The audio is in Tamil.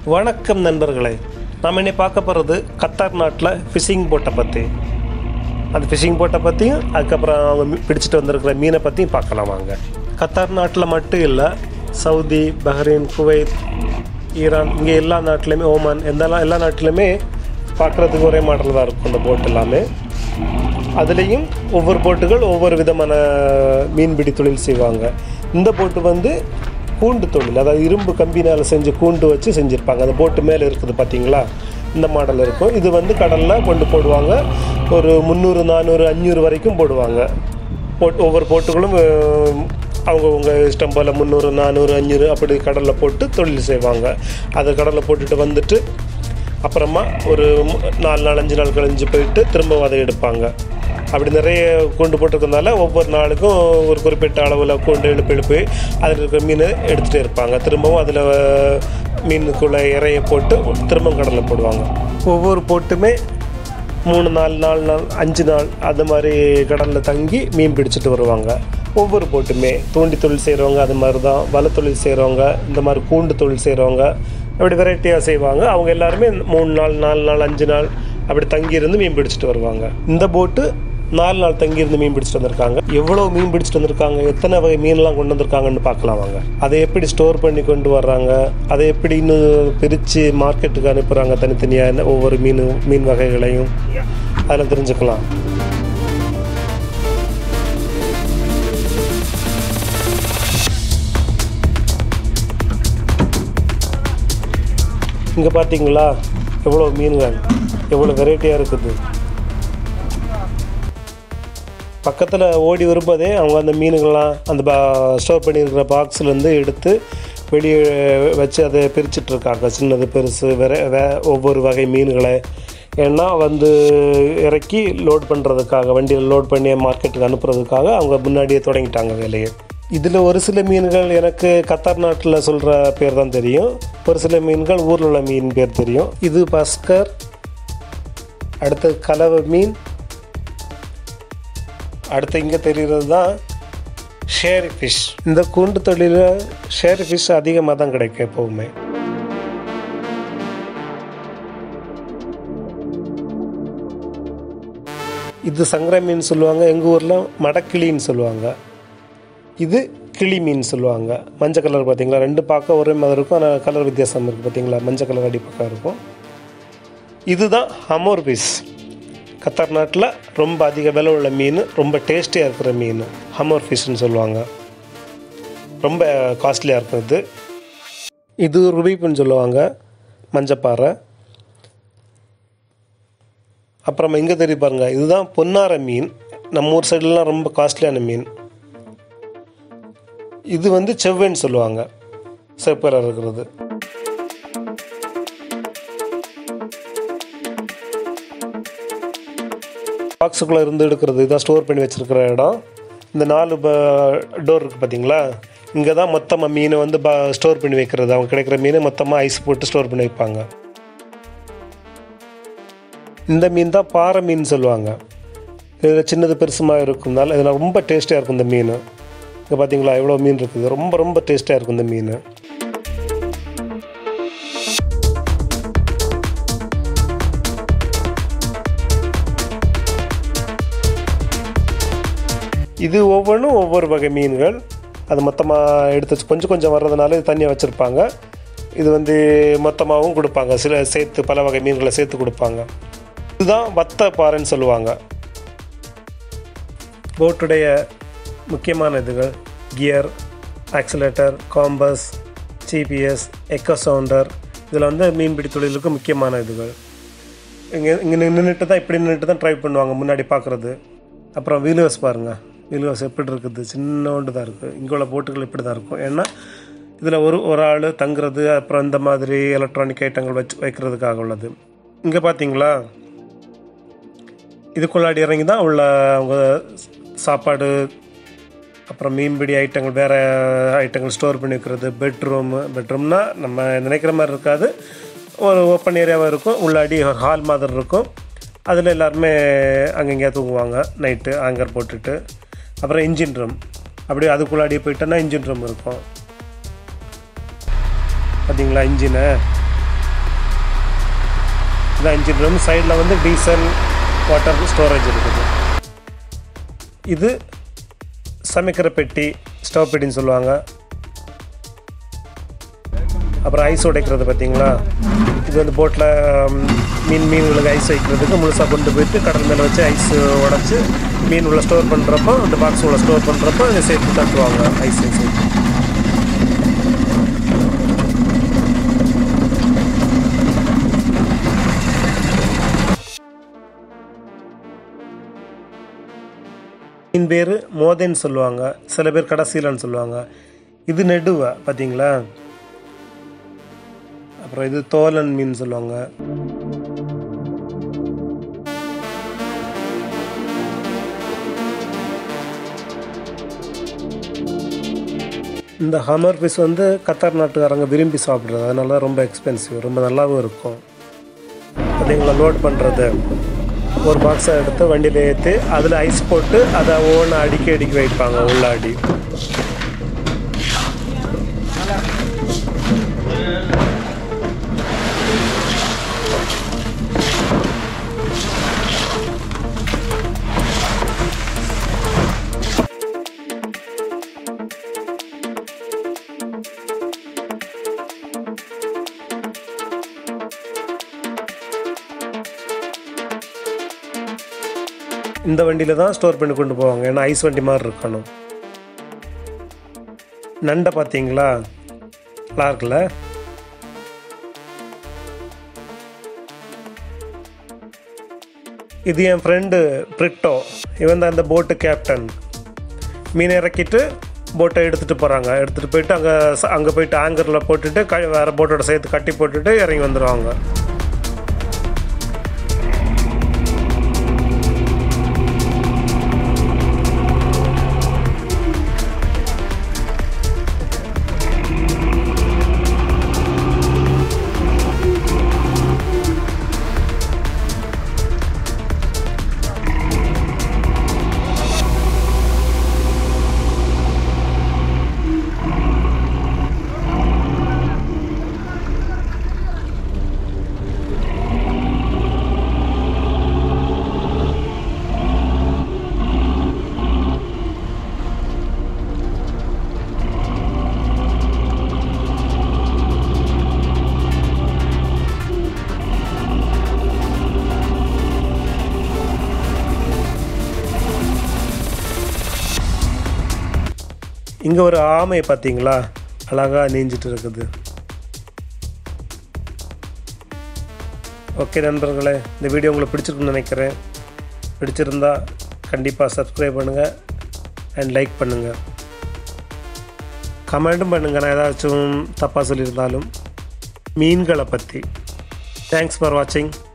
வணக்கம் நண்பர்களே நாம் இன்னைக்கு பார்க்க போகிறது கத்தார் நாட்டில் ஃபிஷிங் போட்டை பற்றி அந்த ஃபிஷிங் போட்டை பற்றியும் அதுக்கப்புறம் அவங்க மீ- பிடிச்சிட்டு வந்திருக்கிற மீனை பற்றியும் பார்க்கலாம் வாங்க கத்தார் நாட்டில் மட்டும் இல்லை சவுதி பஹ்ரைன் குவைத் ஈரான் இங்கே எல்லா நாட்டிலையுமே ஓமான் எந்த எல்லா நாட்டிலுமே பார்க்குறதுக்கு ஒரே மாடல் தான் இருக்கும் இந்த போட் எல்லாமே அதுலேயும் ஒவ்வொரு போட்டுகள் ஒவ்வொரு விதமான மீன்பிடி தொழில் செய்வாங்க இந்த போட்டு வந்து கூண்டு தொழில் அதாவது இரும்பு கம்பினால் செஞ்சு கூண்டு வச்சு செஞ்சுருப்பாங்க அந்த போட்டு மேலே இருக்குது பார்த்தீங்களா இந்த மாடல் இருக்கும் இது வந்து கடலில் கொண்டு போடுவாங்க ஒரு முந்நூறு நானூறு அஞ்சூறு வரைக்கும் போடுவாங்க போட் ஒவ்வொரு போட்டுகளும் அஹ், அவங்கவங்க இஷ்டம் போல் முந்நூறு நானூறு அஞ்சூறு அப்படி கடலில் போட்டு தொழில் செய்வாங்க அதை கடலில் போட்டுட்டு வந்துட்டு அப்புறமா ஒரு மு- நாலு நாள் அஞ்சு நாள் கழிஞ்சு போயிட்டு திரும்ப அதை எடுப்பாங்க அப்படி நிறைய கூண்டு போட்டிருக்கறதுனால ஒவ்வொரு நாளுக்கும் ஒரு குறிப்பிட்ட அளவில் கூண்டு எழுப்பி எழுப்பி அதில் இருக்கிற மீனை எடுத்துகிட்டே இருப்பாங்க திரும்பவும் அதில் மீனுக்குள்ளே இறைய போட்டு திரும்பவும் கடலில் போடுவாங்க ஒவ்வொரு போட்டுமே மூணு நாள் நாலு நாள் அஞ்சு நாள் அது மாதிரி கடலில் தங்கி மீன் பிடிச்சிட்டு வருவாங்க ஒவ்வொரு போட்டுமே தூண்டி தொழில் செய்கிறவங்க அது மாதிரி தான் வலை தொழில் செய்கிறவங்க இந்த மாதிரி கூண்டு தொழில் செய்கிறவங்க அப்படி வெரைட்டியாக செய்வாங்க அவங்க எல்லாருமே மூணு நாள் நாலு நாள் அஞ்சு நாள் அப்படி தங்கியிருந்து மீன் பிடிச்சிட்டு வருவாங்க இந்த போட்டு நாலு நாள் தங்கியிருந்து மீன் பிடிச்சிட்டு வந்திருக்காங்க எவ்வளோ மீன் பிடிச்சிட்டு வந்திருக்காங்க எத்தனை வகை மீன்லாம் கொண்டு வந்திருக்காங்கன்னு பார்க்கலாம் வாங்க அதை எப்படி ஸ்டோர் பண்ணி கொண்டு வர்றாங்க அதை எப்படி இன்னும் பிரித்து மார்க்கெட்டுக்கு அனுப்புகிறாங்க தனித்தனியாக ஒவ்வொரு மீன் மீன் வகைகளையும் அதில் தெரிஞ்சுக்கலாம் இங்கே பார்த்தீங்களா எவ்வளோ மீன்கள் எவ்வளோ வெரைட்டியாக இருக்குது பக்கத்தில் ஓடி வரும்போதே அவங்க அந்த மீனுங்கள்லாம் அந்த பா ஸ்டோர் பண்ணியிருக்கிற பாக்ஸ்லேருந்து எடுத்து வெளியே வச்சு அதை பிரிச்சுட்டு இருக்காங்க சின்னது பெருசு வேற வே ஒவ்வொரு வகை மீன்களை ஏன்னா வந்து இறக்கி லோட் பண்ணுறதுக்காக வண்டியில் லோட் பண்ணி மார்க்கெட்டுக்கு அனுப்புறதுக்காக அவங்க முன்னாடியே தொடங்கிட்டாங்க வேலையை இதில் ஒரு சில மீன்கள் எனக்கு கத்தார் நாட்டில் சொல்கிற பேர் தான் தெரியும் ஒரு சில மீன்கள் ஊரில் உள்ள மீன் பேர் தெரியும் இது பஸ்கர் அடுத்து கலவை மீன் அடுத்து இங்கே தெரிகிறது தான் ஷேரி ஃபிஷ் இந்த கூண்டு தொழிலில் ஷேரி ஃபிஷ் அதிகமாக தான் கிடைக்கும் எப்போவுமே இது சங்கர மீன் சொல்லுவாங்க எங்கள் ஊரில் மடக்கிளின்னு சொல்லுவாங்க இது கிளி மீன் சொல்லுவாங்க மஞ்சள் கலர் பார்த்தீங்களா ரெண்டு பார்க்க ஒரே மாதிரி இருக்கும் ஆனால் கலர் வித்தியாசம் இருக்குது பார்த்தீங்களா மஞ்சள் கலர் அடிப்பக்கம் இருக்கும் இதுதான் ஹமோர் பீஸ் கத்தார் நாட்டில் ரொம்ப அதிக விலை உள்ள மீன் ரொம்ப டேஸ்டியாக இருக்கிற மீன் ஹமோர் ஃபிஷ்னு சொல்லுவாங்க ரொம்ப காஸ்ட்லியாக இருக்கும் இது இது ருபீப்புன்னு சொல்லுவாங்க மஞ்சப்பாறை அப்புறமா இங்கே தெரிய பாருங்க இதுதான் பொன்னார மீன் நம்ம ஊர் சைடுலாம் ரொம்ப காஸ்ட்லியான மீன் இது வந்து செவ்வைன்னு சொல்லுவாங்க செப்பராக இருக்கிறது பாக்ஸுக்குள்ளே இருந்து எடுக்கிறது இதான் ஸ்டோர் பண்ணி வச்சுருக்கிற இடம் இந்த நாலு டோர் இருக்குது பார்த்தீங்களா இங்கே தான் மொத்தமாக மீனை வந்து ப ஸ்டோர் பண்ணி வைக்கிறது அவங்க கிடைக்கிற மீனை மொத்தமாக ஐஸ் போட்டு ஸ்டோர் பண்ணி வைப்பாங்க இந்த மீன் தான் பாறை மீன் சொல்லுவாங்க இதில் சின்னது பெருசுமாக இருக்கும்னால இதில் ரொம்ப டேஸ்டியாக இருக்கும் இந்த மீன் இங்கே பார்த்தீங்களா எவ்வளோ மீன் இருக்குது ரொம்ப ரொம்ப டேஸ்டியாக இருக்கும் இந்த மீன் இது ஒவ்வொன்றும் ஒவ்வொரு வகை மீன்கள் அது மொத்தமாக எடுத்து வச்சு கொஞ்சம் கொஞ்சம் வர்றதுனால இது தனியாக வச்சுருப்பாங்க இது வந்து மொத்தமாகவும் கொடுப்பாங்க சில சேர்த்து பல வகை மீன்களை சேர்த்து கொடுப்பாங்க இதுதான் வத்த பாறைன்னு சொல்லுவாங்க போட்டுடைய முக்கியமான இதுகள் gear accelerator compass GPS echo sounder இதில் வந்து மீன்பிடி தொழிலுக்கு முக்கியமான இதுகள் இங்கே இங்கே நின்றுட்டு தான் இப்படி நின்றுட்டு தான் ட்ரை பண்ணுவாங்க முன்னாடி பார்க்குறது அப்புறம் வீலர்ஸ் பாருங்கள் வீலர்ஸ் எப்படி இருக்குது சின்னோண்டு தான் இருக்குது இங்கே உள்ள போட்டுகள் இப்படி தான் இருக்கும் ஏன்னா இதில் ஒரு ஒரு ஆள் தங்குறது அப்புறம் இந்த மாதிரி எலக்ட்ரானிக் ஐட்டங்கள் வச்சு வைக்கிறதுக்காக உள்ளது இங்கே பார்த்தீங்களா இதுக்குள்ளாடி இறங்கி தான் உள்ள அவங்க சாப்பாடு அப்புறம் மீன்பிடி ஐட்டங்கள் வேறு ஐட்டங்கள் ஸ்டோர் பண்ணி வைக்கிறது பெட்ரூமு பெட்ரூம்னா நம்ம நினைக்கிற மாதிரி இருக்காது ஒரு ஓப்பன் ஏரியாவாக இருக்கும் உள்ளாடி ஒரு ஹால் மாதிரி இருக்கும் அதில் எல்லாருமே அங்கங்கேயா தூங்குவாங்க நைட்டு ஆங்கர் போட்டுட்டு அப்புறம் இன்ஜின் ரூம் அப்படியே அதுக்குள்ளாடி போயிட்டோன்னா இன்ஜின் ரூம் இருக்கும் பார்த்தீங்களா இன்ஜினை இதான் இன்ஜின் ரூம் சைடில் வந்து டீசல் வாட்டர் ஸ்டோரேஜ் இருக்குது இது சமைக்கிற பெட்டி ஸ்டவ் பெட்டின்னு சொல்லுவாங்க அப்புறம் ஐஸ் உடைக்கிறது பார்த்தீங்களா இது வந்து போட்டில் மீன் மீன்களுக்கு ஐஸ் வைக்கிறதுக்கு முழுசாக கொண்டு போயிட்டு கடல் மேலே வச்சு ஐஸ் உடச்சி மீன் உள்ள ஸ்டோர் பண்ணுறப்போ அந்த பாக்ஸ் உள்ள ஸ்டோர் பண்ணுறப்போ இதை சேர்த்து தட்டுவாங்க ஐஸ் சேர்த்து மீன் பேர் மோதேன்னு சொல்லுவாங்க சில பேர் கடைசீலன்னு சொல்லுவாங்க இது நெடுவை பார்த்தீங்களா அப்புறம் இது தோலன் மீன் சொல்லுவாங்க இந்த ஹமர் ஃபிஷ் வந்து கத்தார் நாட்டுக்காரங்க விரும்பி சாப்பிட்றது அதனால தான் ரொம்ப எக்ஸ்பென்சிவ் ரொம்ப நல்லாவும் இருக்கும் பார்த்தீங்களா லோட் பண்ணுறது ஒரு பாக்ஸை எடுத்து வண்டியில் ஏற்றி அதில் ஐஸ் போட்டு அதை ஒவ்வொன்று அடிக்கி அடிக்கி வைப்பாங்க உள்ள அடி இந்த வண்டியில் தான் ஸ்டோர் பண்ணி கொண்டு போவாங்க ஏன்னா ஐஸ் வண்டி மாதிரி இருக்கணும் நண்டை பார்த்தீங்களா நல்லா இருக்குல்ல இது என் ஃப்ரெண்டு பிரிட்டோ இவன் தான் அந்த போட்டு கேப்டன் மீன் இறக்கிட்டு போட்டை எடுத்துகிட்டு போகிறாங்க எடுத்துகிட்டு போயிட்டு அங்கே அங்கே போயிட்டு ஆங்கரில் போட்டுட்டு க வேறு போட்டோட சேர்த்து கட்டி போட்டுட்டு இறங்கி வந்துடுவாங்க இங்கே ஒரு ஆமை பார்த்தீங்களா அழகாக நீஞ்சிட்டு இருக்குது ஓகே நண்பர்களே இந்த வீடியோ உங்களுக்கு பிடிச்சிருக்குன்னு நினைக்கிறேன் பிடிச்சிருந்தா கண்டிப்பாக சப்ஸ்கிரைப் பண்ணுங்கள் அண்ட் லைக் பண்ணுங்கள் கமெண்ட்டும் பண்ணுங்கள் நான் ஏதாச்சும் தப்பாக சொல்லியிருந்தாலும் மீன்களை பற்றி தேங்க்ஸ் ஃபார் வாட்சிங்